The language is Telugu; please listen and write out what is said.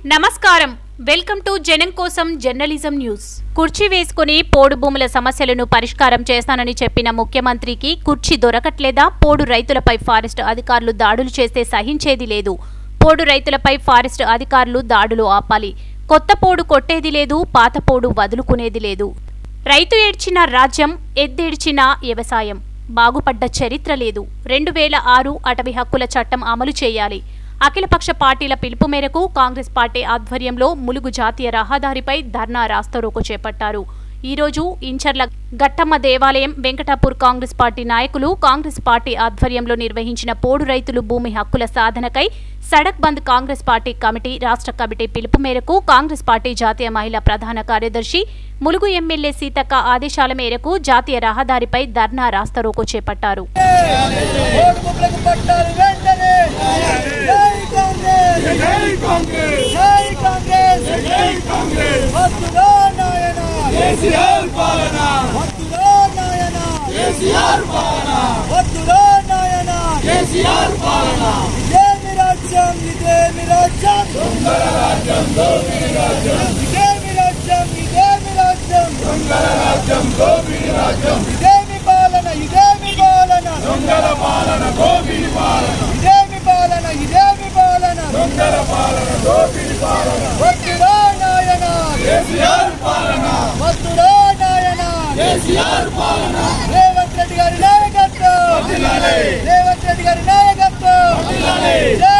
నమస్కారం వెల్కమ్ టు జనం కోసం జర్నలిజం న్యూస్ కుర్చీ వేసుకుని పోడు భూముల సమస్యలను పరిష్కారం చేస్తానని చెప్పిన ముఖ్యమంత్రికి కుర్చీ దొరకట్లేదా పోడు రైతులపై ఫారెస్ట్ అధికారులు దాడులు చేస్తే సహించేది లేదు పోడు రైతులపై ఫారెస్ట్ అధికారులు దాడులు ఆపాలి కొత్త పోడు కొట్టేది లేదు పాత పోడు వదులుకునేది లేదు రైతు ఏడ్చిన రాజ్యం ఎద్దేడ్చిన వ్యవసాయం బాగుపడ్డ చరిత్ర లేదు రెండు వేల ఆరు అటవీ హక్కుల చట్టం అమలు చేయాలి అఖిలపక్ష పార్టీల పిలుపు మేరకు కాంగ్రెస్ పార్టీ ఆధ్వర్యంలో ములుగు జాతీయ రహదారిపై ధర్నా రాస్తారోకో చేపట్టారు ఈ రోజు ఇంచర్ల గట్టమ్మ దేవాలయం వెంకటాపూర్ కాంగ్రెస్ పార్టీ నాయకులు కాంగ్రెస్ పార్టీ ఆధ్వర్యంలో నిర్వహించిన పోడు రైతులు భూమి హక్కుల సాధనకై సడక్ బంద్ కాంగ్రెస్ పార్టీ కమిటీ రాష్ట్ర కమిటీ పిలుపు మేరకు కాంగ్రెస్ పార్టీ జాతీయ మహిళా ప్రధాన కార్యదర్శి ములుగు ఎమ్మెల్యే సీతక్క ఆదేశాల మేరకు జాతీయ రహదారిపై ధర్నా రాస్తారోకో చేపట్టారు ఓటుముద్రకు పట్టాలి వెంటనే జై కాంగ్రెస్ జై కాంగ్రెస్ జై కాంగ్రెస్ జై కాంగ్రెస్ వద్దురా నాయన కేసీఆర్ పాలన వద్దురా నాయన కేసీఆర్ పాలన వద్దురా నాయన కేసీఆర్ పాలన ఇదేమి రాజ్యం ఇదేమి రాజ్యం దొంగల రాజ్యం దోపిడి రాజ్యం ఇదేమి రాజ్యం ఇదేమి రాజ్యం దొంగల రాజ్యం దోపిడి రాజ్యం ఇదేమి పాలన ఇదేమి పాలన దొంగల పాలన దోపిడి పాలన ఇదేమి పాలన ఇదేమి పాలన దొంగల పాలన దోపిడి పాలన వద్దురా నాయన కేసీఆర్ పాలన వద్దురా నాయన కేసీఆర్ పాలన రేవంత్ రెడ్డి గారి నాయకత్వం వర్ధిల్లాలి. రేవంత్ రెడ్డి గారి నాయకత్వం వర్ధిల్లాలి. జై